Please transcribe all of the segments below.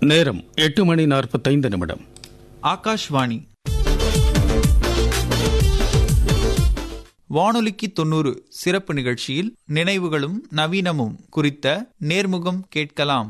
நேரம் எட்டு மணி நாற்பத்தைந்து நிமிடம் ஆகாஷ்வாணி வானொலிக்கு தொண்ணூறு சிறப்பு நிகழ்ச்சியில் நினைவுகளும் நவீனமும் குறித்த நேர்முகம் கேட்கலாம்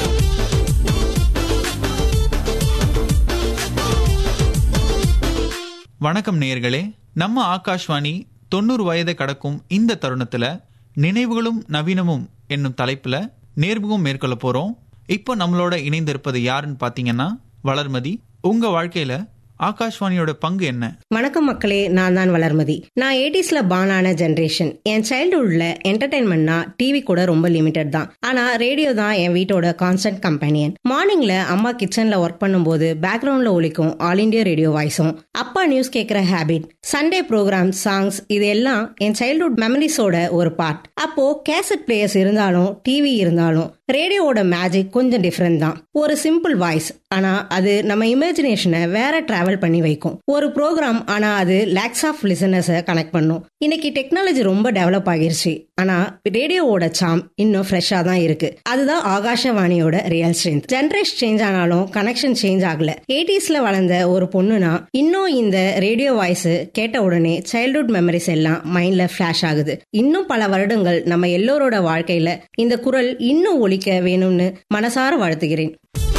வணக்கம் நேயர்களே நம்ம ஆகாஷ்வாணி தொண்ணூறு வயதை கடக்கும் இந்த தருணத்துல நினைவுகளும் நவீனமும் என்னும் தலைப்புல நேர்முகம் மேற்கொள்ள போறோம் இப்போ நம்மளோட இணைந்திருப்பது யாருன்னு பாத்தீங்கன்னா வளர்மதி உங்க வாழ்க்கையில ஆகாஷ்வாணியோட பங்கு என்ன வணக்கம் மக்களே நான் தான் வளர்மதி நான் எயிட்டிஸ்ல பானான ஜென்ரேஷன் என் சைல்டுஹுட்ல என்டர்டைன்மெண்ட்னா டிவி கூட ரொம்ப லிமிடெட் தான் ஆனா ரேடியோ தான் என் வீட்டோட கான்ஸ்டன்ட் கம்பெனியன் மார்னிங்ல அம்மா கிச்சன்ல ஒர்க் பண்ணும்போது பேக்ரவுண்ட்ல ஒலிக்கும் ஆல் இண்டியா ரேடியோ வாய்ஸும் அப்பா நியூஸ் கேட்கிற ஹேபிட் சண்டே ப்ரோக்ராம் சாங்ஸ் இது எல்லாம் என் சைல்ட்ஹுட் மெமரிஸோட ஒரு பார்ட் அப்போ கேசட் பிளேயர்ஸ் இருந்தாலும் டிவி இருந்தாலும் ரேடியோவோட மேஜிக் கொஞ்சம் டிஃப்ரெண்ட் தான் ஒரு சிம்பிள் வாய்ஸ் ஆனா அது நம்ம இமேஜினேஷனை வேற டிராவல் பண்ணி வைக்கும் ஒரு ப்ரோக்ராம் ஆனா அது லேக்ஸ் ஆஃப் லிசனர்ஸை கனெக்ட் பண்ணும் இன்னைக்கு டெக்னாலஜி ரொம்ப டெவலப் ஆகிருச்சு ஆனா ரேடியோவோட சாம் இன்னும் ஃப்ரெஷ்ஷா தான் இருக்கு அதுதான் ஆகாஷவாணியோட ரியல் ஸ்ட்ரென்த் ஜென்ரேஷன் சேஞ்ச் ஆனாலும் கனெக்ஷன் சேஞ்ச் ஆகல எயிட்டிஸ்ல வளர்ந்த ஒரு பொண்ணுனா இன்னும் இந்த ரேடியோ வாய்ஸ் கேட்ட உடனே சைல்ட்ஹுட் மெமரிஸ் எல்லாம் மைண்ட்ல ஃபிளாஷ் ஆகுது இன்னும் பல வருடங்கள் நம்ம எல்லோரோட வாழ்க்கையில இந்த குரல் இன்னும் ஒலிக்க வேணும்னு மனசார வாழ்த்துகிறேன்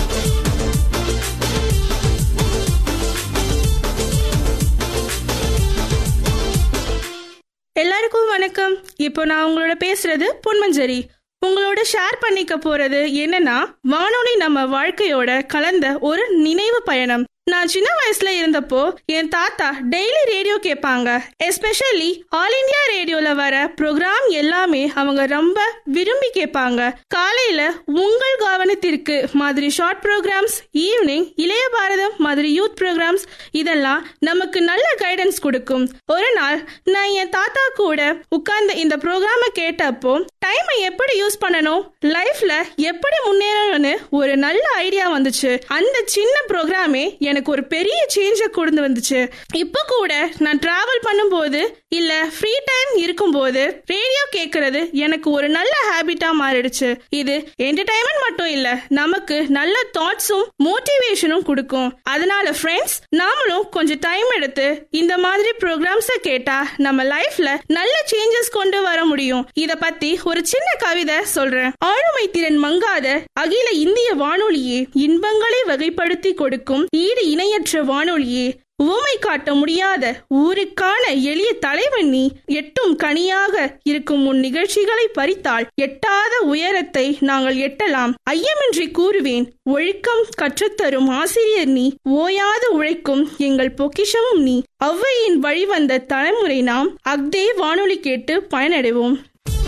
எல்லாருக்கும் வணக்கம் இப்போ நான் உங்களோட பேசுறது பொன்மஞ்சரி உங்களோட ஷேர் பண்ணிக்க போறது என்னன்னா வானொலி நம்ம வாழ்க்கையோட கலந்த ஒரு நினைவு பயணம் நான் சின்ன வயசுல இருந்தப்போ என் தாத்தா டெய்லி ரேடியோ கேட்பாங்க எஸ்பெஷலி ஆல் இந்தியா ரேடியோல வர ப்ரோக்ராம் எல்லாமே அவங்க ரொம்ப விரும்பி கேட்பாங்க காலையில உங்கள் கவனத்திற்கு மாதிரி ஷார்ட் ப்ரோக்ராம்ஸ் ஈவினிங் இளைய பாரதம் மாதிரி யூத் ப்ரோக்ராம்ஸ் இதெல்லாம் நமக்கு நல்ல கைடன்ஸ் கொடுக்கும் ஒரு நாள் நான் என் தாத்தா கூட உட்கார்ந்து இந்த ப்ரோக்ராம கேட்டப்போ டைமை எப்படி யூஸ் பண்ணணும் லைஃப்ல எப்படி முன்னேறணும்னு ஒரு நல்ல ஐடியா வந்துச்சு அந்த சின்ன ப்ரோக்ராமே எனக்கு ஒரு பெரிய சேஞ்ச கொண்டு வந்துச்சு இப்போ கூட நான் டிராவல் பண்ணும்போது இல்ல ஃப்ரீ டைம் இருக்கும்போது ரேடியோ கேக்குறது எனக்கு ஒரு நல்ல ஹாபிட்டா மாறிடுச்சு இது என்டர்டைன்மெண்ட் மட்டும் இல்ல நமக்கு நல்ல தாட்ஸும் மோட்டிவேஷனும் கொடுக்கும் அதனால ஃப்ரெண்ட்ஸ் நாமளும் கொஞ்சம் டைம் எடுத்து இந்த மாதிரி ப்ரோக்ராம்ஸ கேட்டா நம்ம லைஃப்ல நல்ல சேஞ்சஸ் கொண்டு வர முடியும் இத பத்தி ஒரு சின்ன கவிதை சொல்றேன் ஆளுமை திறன் மங்காத அகில இந்திய வானொலியே இன்பங்களை வகைப்படுத்தி கொடுக்கும் ஈடு இணையற்ற வானொலியே உவமை காட்ட முடியாத ஊருக்கான எளிய தலைவன் நீ எட்டும் கனியாக இருக்கும் உன் நிகழ்ச்சிகளை பறித்தால் எட்டாத உயரத்தை நாங்கள் எட்டலாம் ஐயமின்றி கூறுவேன் ஒழுக்கம் கற்றுத்தரும் ஆசிரியர் நீ ஓயாது உழைக்கும் எங்கள் பொக்கிஷமும் நீ ஔவையின் வழிவந்த தலைமுறை நாம் அக்தே வானொலி கேட்டு பயனடைவோம்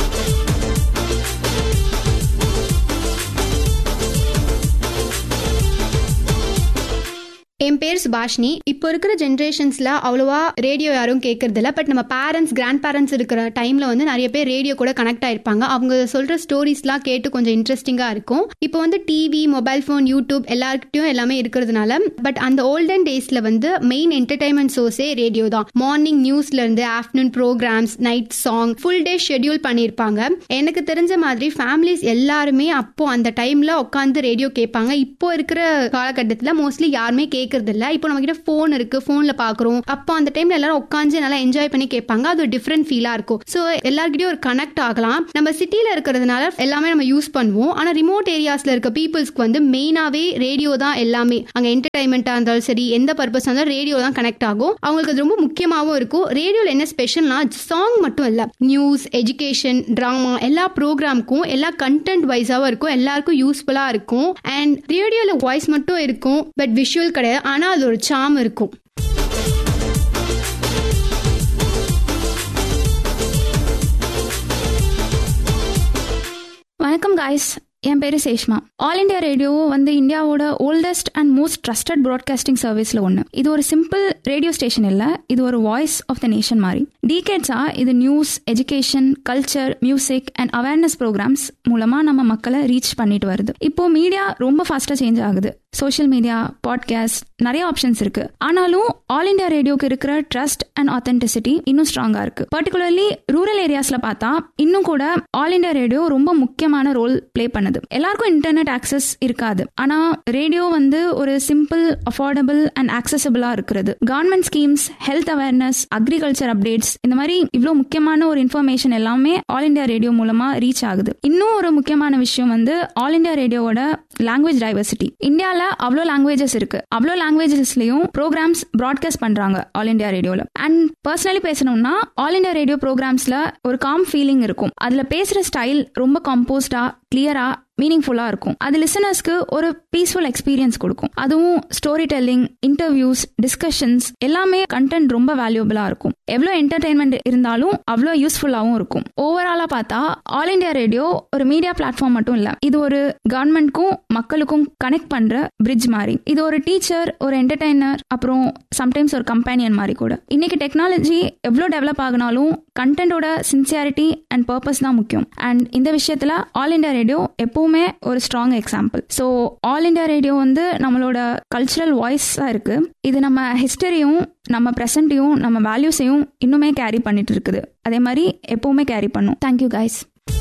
என் பேர் சுபாஷினி இப்போ இருக்கிற ஜென்ரேஷன்ஸ்ல அவ்வளோவா ரேடியோ யாரும் கேட்கறது இல்ல பட் நம்ம பேரண்ட்ஸ் கிராண்ட் பேரண்ட்ஸ் இருக்கிற டைம்ல வந்து நிறைய பேர் ரேடியோ கூட கனெக்ட் ஆயிருப்பாங்க அவங்க சொல்ற ஸ்டோரிஸ்லாம் கேட்டு கொஞ்சம் இன்ட்ரெஸ்டிங்கா இருக்கும் இப்போ வந்து டிவி மொபைல் ஃபோன் யூடியூப் எல்லாருக்கிட்டையும் எல்லாமே இருக்கிறதுனால பட் அந்த ஓல்டன் டேஸ்ல வந்து மெயின் என்டர்டைன்மெண்ட் சோர்ஸே ரேடியோ தான் மார்னிங் நியூஸ்ல இருந்து afternoon programmes night song full day schedule பண்ணியிருப்பாங்க எனக்கு தெரிஞ்ச மாதிரி ஃபேமிலிஸ் எல்லாருமே அப்போ அந்த டைம்ல உட்காந்து ரேடியோ கேட்பாங்க இப்போ இருக்கிற காலகட்டத்தில் மோஸ்ட்லி யாருமே கேட்க கேட்கறது இல்ல இப்போ நம்ம கிட்ட ஃபோன் இருக்கு ஃபோன்ல பாக்குறோம் அப்போ அந்த டைம்ல எல்லாரும் உட்காந்து நல்லா என்ஜாய் பண்ணி கேட்பாங்க அது ஒரு டிஃப்ரெண்ட் ஃபீலா இருக்கும் ஸோ எல்லாருக்கிட்டையும் ஒரு கனெக்ட் ஆகலாம் நம்ம சிட்டில இருக்கிறதுனால எல்லாமே நம்ம யூஸ் பண்ணுவோம் ஆனா ரிமோட் ஏரியாஸ்ல இருக்க பீப்புள்ஸ்க்கு வந்து மெயினாவே ரேடியோ தான் எல்லாமே அங்க என்டர்டைன்மெண்டா இருந்தாலும் சரி எந்த பர்பஸ் இருந்தாலும் ரேடியோ தான் கனெக்ட் ஆகும் அவங்களுக்கு அது ரொம்ப முக்கியமாகவும் இருக்கும் ரேடியோல என்ன ஸ்பெஷல்னா சாங் மட்டும் இல்ல நியூஸ் எஜுகேஷன் டிராமா எல்லா ப்ரோக்ராம்க்கும் எல்லா கண்டென்ட் வைஸாவும் இருக்கும் எல்லாருக்கும் யூஸ்ஃபுல்லா இருக்கும் அண்ட் ரேடியோல வாய்ஸ் மட்டும் இருக்கும் பட் விஷுவல் கிடையாது ஆனா அது ஒரு சாம் இருக்கும் வணக்கம் காய்ஸ் என் பேர் சேஷ்மா ஆல் இண்டியா ரேடியோ வந்து இந்தியாவோட oldest and most trusted broadcasting சர்வீஸ்ல ஒன்று இது ஒரு சிம்பிள் ரேடியோ ஸ்டேஷன் இல்லை இது ஒரு வாய்ஸ் ஆஃப் த நேஷன் மாதிரி டீகேட்ஸா இது news education culture music and awareness programmes மூலமா நம்ம மக்களை ரீச் பண்ணிட்டு வருது இப்போ மீடியா ரொம்ப ஃபாஸ்டா சேஞ்ச் ஆகுது சோஷியல் மீடியா பாட்காஸ்ட் நிறைய ஆப்ஷன்ஸ் இருக்கு ஆனாலும் ஆல் இண்டியா ரேடியோக்கு இருக்கிற ட்ரஸ்ட் அண்ட் ஆத்தென்டிசிட்டி இன்னும் ஸ்ட்ராங்கா இருக்கு பர்டிகுலர்லி ரூரல் ஏரியாஸ்ல பார்த்தா இன்னும் கூட ஆல் இண்டியா ரேடியோ ரொம்ப முக்கியமான ரோல் ப்ளே பண்ணுது எல்லாருக்கும் இன்டர்நெட் ஆக்சஸ் இருக்காது ஆனா ரேடியோ வந்து ஒரு சிம்பிள் அஃபோர்டபுள் அண்ட் ஆக்சசபிளா இருக்கிறது government schemes health awareness agriculture updates இந்த மாதிரி இவ்வளவு முக்கியமான ஒரு இன்ஃபர்மேஷன் எல்லாமே ஆல் இண்டியா ரேடியோ மூலமா ரீச் ஆகுது இன்னும் ஒரு முக்கியமான விஷயம் வந்து ஆல் இண்டியா ரேடியோவோட லாங்குவேஜ் டைவர்சிட்டி இந்தியால அவ்வளோ லாங்குவேஜஸ் இருக்கு அவ்வளோ லாங்குவேஜஸ்லயும் ப்ரோக்ராம்ஸ் ப்ராட்காஸ்ட் பண்றாங்க ஆல் இண்டியா ரேடியோல அண்ட் பர்சனலி பேசணும்னா ஆல் இண்டியா ரேடியோ ப்ரோக்ராம்ஸ்ல ஒரு காம் ஃபீலிங் இருக்கும் அதுல பேசுற ஸ்டைல் ரொம்ப கம்போஸ்டா கிளியரா மீனிங்ஃபுல்லா இருக்கும் அது லிசனர்ஸ்க்கு ஒரு பீஸ்ஃபுல் எக்ஸ்பீரியன்ஸ் கொடுக்கும் அதுவும் ஸ்டோரி டெல்லிங் இன்டர்வியூஸ் டிஸ்கஷன்ஸ் எல்லாமே கண்டென்ட் ரொம்ப வேல்யூபிளா இருக்கும் எவ்வளோ என்டர்டைன்மெண்ட் இருந்தாலும் அவ்வளோ யூஸ்ஃபுல்லாகவும் இருக்கும் ஓவராலா பார்த்தா ஆல் இண்டியா ரேடியோ ஒரு மீடியா பிளாட்ஃபார்ம் மட்டும் இல்ல இது ஒரு கவர்மெண்ட்க்கும் மக்களுக்கும் கனெக்ட் பண்ற பிரிட்ஜ் மாதிரி இது ஒரு டீச்சர் ஒரு என்டர்டைனர் அப்புறம் சம்டைம்ஸ் ஒரு கம்பேனியன் மாதிரி கூட இன்னைக்கு டெக்னாலஜி எவ்வளோ டெவலப் ஆகினாலும் கண்டென்ட்டோட சின்சியாரிட்டி அண்ட் பர்பஸ் தான் முக்கியம் அண்ட் இந்த விஷயத்துல ஆல் இண்டியா ரேடியோ எப்பவுமே ஒரு strong example so all India radio வந்து நம்மளோட கல்ச்சுரல் வாய்ஸாக இருக்கு இது நம்ம ஹிஸ்டரியும் நம்ம ப்ரெசண்ட்டையும் நம்ம வேல்யூஸையும் இன்னுமே கேரி பண்ணிட்டு இருக்குது அதே மாதிரி எப்பவுமே கேரி பண்ணும் தேங்க்யூ கைஸ்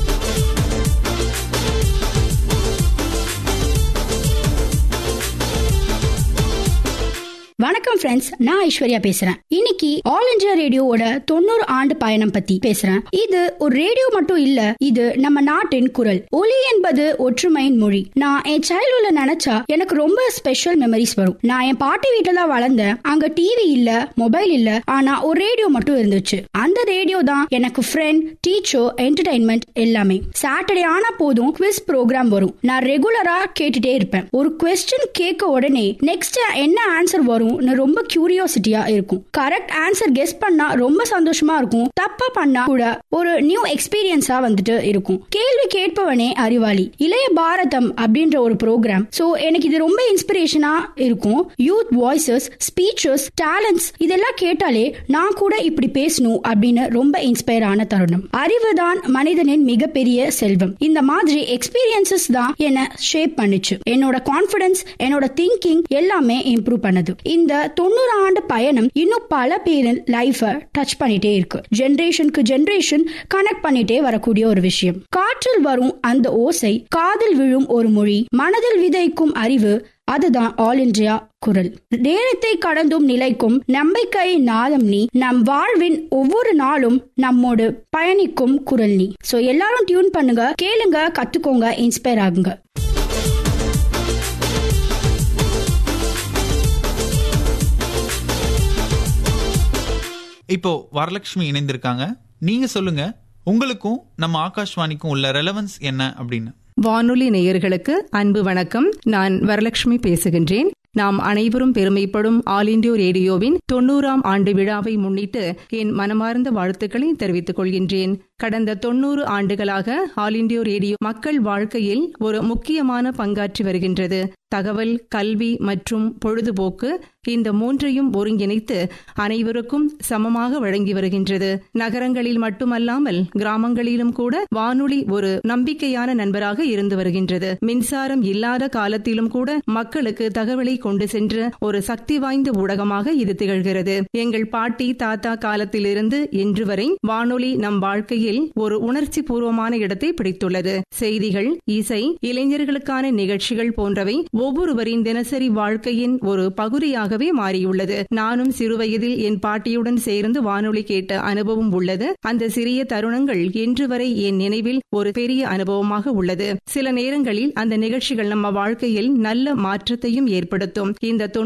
வணக்கம் ஃப்ரெண்ட்ஸ் நான் ஐஸ்வர்யா பேசுறேன் இன்னைக்கு ஆல் இந்தியா ரேடியோவோட தொண்ணூறு ஆண்டு பயணம் பத்தி பேசுறேன் இது ஒரு ரேடியோ மட்டும் இல்ல இது நம்ம நாட்டின் குரல் ஒலி என்பது ஒற்றுமையின் மொழி நான் என் சைல்ட்ஹுட்ல நினைச்சா எனக்கு ரொம்ப ஸ்பெஷல் மெமரிஸ் வரும் நான் என் பாட்டி வீட்டுல தான் வளர்ந்தேன் அங்க டிவி இல்ல மொபைல் இல்ல ஆனா ஒரு ரேடியோ மட்டும் இருந்துச்சு அந்த ரேடியோ தான் எனக்கு ஃப்ரெண்ட் டீச்சர் என்டர்டைன்மெண்ட் எல்லாமே சாட்டர்டே ஆனா போதும் குவிஸ் ப்ரோக்ராம் வரும் நான் ரெகுலரா கேட்டுட்டே இருப்பேன் ஒரு கொஸ்டின் கேட்க உடனே நெக்ஸ்ட் என்ன ஆன்சர் வரும் ரொம்ப கியூரியாசிட்டியா இருக்கும் கரெக்ட் ஆன்சர் கெஸ் பண்ணா ரொம்ப சந்தோஷமா இருக்கும் தப்பா பண்ணா கூட ஒரு நியூ எக்ஸ்பீரியன்ஸா வந்துட்டு இருக்கும் கேள்வி கேட்பவனே அறிவாளி இளைய பாரதம் அப்படின்ற ஒரு ப்ரோக்ராம் சோ எனக்கு இது ரொம்ப இன்ஸ்பிரேஷனா இருக்கும் யூத் வாய்ஸஸ் ஸ்பீச்சஸ் டேலண்ட்ஸ் இதெல்லாம் கேட்டாலே நான் கூட இப்படி பேசணும் அப்படின்னு ரொம்ப இன்ஸ்பயர் ஆன தருணம் அறிவு தான் மனிதனின் மிகப்பெரிய செல்வம் இந்த மாதிரி எக்ஸ்பீரியன்சஸ் தான் என்ன ஷேப் பண்ணுச்சு என்னோட கான்பிடன்ஸ் என்னோட திங்கிங் எல்லாமே இம்ப்ரூவ் பண்ணுது இந்த தொண்ணூறு ஆண்டு பயணம் இன்னும் பல பேரின் லைஃப டச் பண்ணிட்டே இருக்கு ஜெனரேஷனுக்கு ஜெனரேஷன் கனெக்ட் பண்ணிட்டே வரக்கூடிய ஒரு விஷயம் காற்றில் வரும் அந்த ஓசை காதில் விழும் ஒரு மொழி மனதில் விதைக்கும் அறிவு அதுதான் ஆல் இந்தியா குரல் நேரத்தை கடந்தும் நிலைக்கும் நம்பிக்கை நாதம் நீ நம் வாழ்வின் ஒவ்வொரு நாளும் நம்மோடு பயணிக்கும் குரல் நீ சோ எல்லாரும் டியூன் பண்ணுங்க கேளுங்க கத்துக்கோங்க இன்ஸ்பயர் ஆகுங்க இப்போ வரலட்சுமி இணைந்திருக்காங்க நீங்க சொல்லுங்க உங்களுக்கும் நம்ம ஆகாஷ்வாணிக்கும் உள்ள ரெலவன்ஸ் என்ன அப்படின்னு வானொலி நேயர்களுக்கு அன்பு வணக்கம் நான் வரலட்சுமி பேசுகின்றேன் நாம் அனைவரும் பெருமைப்படும் ஆல் இண்டியோ ரேடியோவின் தொண்ணூறாம் ஆண்டு விழாவை முன்னிட்டு என் மனமார்ந்த வாழ்த்துக்களை தெரிவித்துக் கொள்கின்றேன் கடந்த தொண்ணூறு ஆண்டுகளாக ஆல் இண்டியோ ரேடியோ மக்கள் வாழ்க்கையில் ஒரு முக்கியமான பங்காற்றி வருகின்றது தகவல் கல்வி மற்றும் பொழுதுபோக்கு இந்த மூன்றையும் ஒருங்கிணைத்து அனைவருக்கும் சமமாக வழங்கி வருகின்றது நகரங்களில் மட்டுமல்லாமல் கிராமங்களிலும் கூட வானொலி ஒரு நம்பிக்கையான நண்பராக இருந்து வருகின்றது மின்சாரம் இல்லாத காலத்திலும் கூட மக்களுக்கு தகவலை கொண்டு சென்ற ஒரு சக்தி வாய்ந்த ஊடகமாக இது திகழ்கிறது எங்கள் பாட்டி தாத்தா காலத்திலிருந்து இன்று வரை வானொலி நம் வாழ்க்கையில் ஒரு உணர்ச்சி பூர்வமான இடத்தை பிடித்துள்ளது செய்திகள் இசை இளைஞர்களுக்கான நிகழ்ச்சிகள் போன்றவை ஒவ்வொருவரின் தினசரி வாழ்க்கையின் ஒரு பகுதியாகவே மாறியுள்ளது நானும் சிறுவயதில் என் பாட்டியுடன் சேர்ந்து வானொலி கேட்ட அனுபவம் உள்ளது அந்த சிறிய தருணங்கள் இன்று வரை என் நினைவில் ஒரு பெரிய அனுபவமாக உள்ளது சில நேரங்களில் அந்த நிகழ்ச்சிகள் நம்ம வாழ்க்கையில் நல்ல மாற்றத்தையும் ஏற்படுத்தும் இந்த